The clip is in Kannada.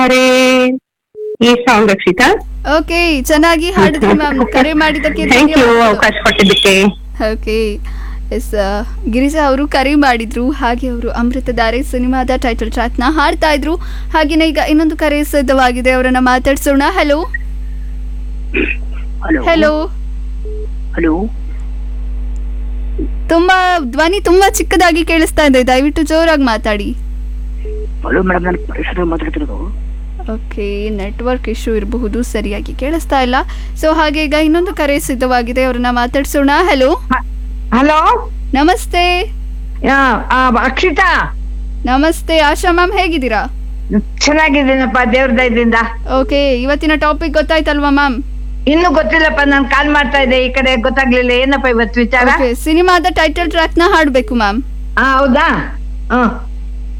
ಅರೆ ಈ ಸಾಂಗ್ ರಕ್ಷಿತಾ ಓಕೆ ಚೆನ್ನಾಗಿ ಹಾಡಿದ್ರಿ ಮ್ಯಾಮ್ ಕರೆ ಮಾಡಿದ್ದಕ್ಕೆ ಥ್ಯಾಂಕ್ ಯು ಧನ್ಯವಾದಗಳು. ಅವಕಾಶ ಕೊಟ್ಟಿದ್ದಕ್ಕೆ ಓಕೆ ಎಸ್ ಗಿರಿಜಾ ಅವರು ಕರೆ ಮಾಡಿದ್ರು ಹಾಗೆ ಅವರು ಅಮೃತಧಾರೆ ಸಿನಿಮಾದ ಟೈಟಲ್ ಟ್ರ್ಯಾಕ್ ನ ಹಾಡ್ತಾ ಇದ್ರು ಹಾಗೇನೆ ಈಗ ಇನ್ನೊಂದು ಕರೆ ಸಿದ್ಧವಾಗಿದೆ ಅವರನ್ನ ಮಾತಾಡ್ಸೋಣ ಹಲೋ ಹಲೋ ಹಲೋ ಹಲೋ ತುಂಬಾ ಧ್ವನಿ ತುಂಬಾ ಚಿಕ್ಕದಾಗಿ ಕೇಳಿಸ್ತಾ ಇದೆ ದಯವಿಟ್ಟು ಜೋರಾಗಿ ಮಾತಾಡಿ ಹಲೋ ಮೇಡಮ್ ನಾನು ಪರಿಸರ ಮಾತಾಡ್ತಿರೋದು ಓಕೆ ನೆಟ್ವರ್ಕ್ ಇಶ್ಯೂ ಇರಬಹುದು ಸರಿಯಾಗಿ ಕೇಳಿಸ್ತಾ ಇಲ್ಲ ಸೊ ಹಾಗೆ ಈಗ ಇನ್ನೊಂದು ಕರೆ ಸಿದ್ಧವಾಗಿದೆ ಅವ್ರನ್ನ ಮಾತಾಡ್ಸೋಣ ಹಲೋ ಹಲೋ ನಮಸ್ತೆ ಅಕ್ಷಿತಾ ನಮಸ್ತೆ ಆಶಾ ಮ್ಯಾಮ್ ಹೇಗಿದ್ದೀರಾ ಚೆನ್ನಾಗಿದ್ದೀನಪ್ಪ ದೇವ್ರ ದಯದಿಂದ ಓಕೆ ಇವತ್ತಿನ ಟಾಪಿಕ್ ಗೊತ್ತಾಯ್ತಲ್ವಾ ಮ್ಯಾಮ್ ಇನ್ನು ಗೊತ್ತಿಲ್ಲಪ್ಪ ನಾನು ಕಾಲ್ ಮಾಡ್ತಾ ಇದ್ದೆ ಈ ಕಡೆ ಗೊತ್ತಾಗ್ಲಿಲ್ಲ ಏನಪ್ಪ ಇವತ್ತು ವಿಚಾರ ಓಕೆ ಸಿನಿಮಾದ ಟೈಟಲ್ ಟ್ರ್ಯಾಕ್ ನ ಹಾಡ್ಬೇಕು ಮ್ಯಾಮ್ ಹಾ ಹೌದಾ ಹ್ಮ್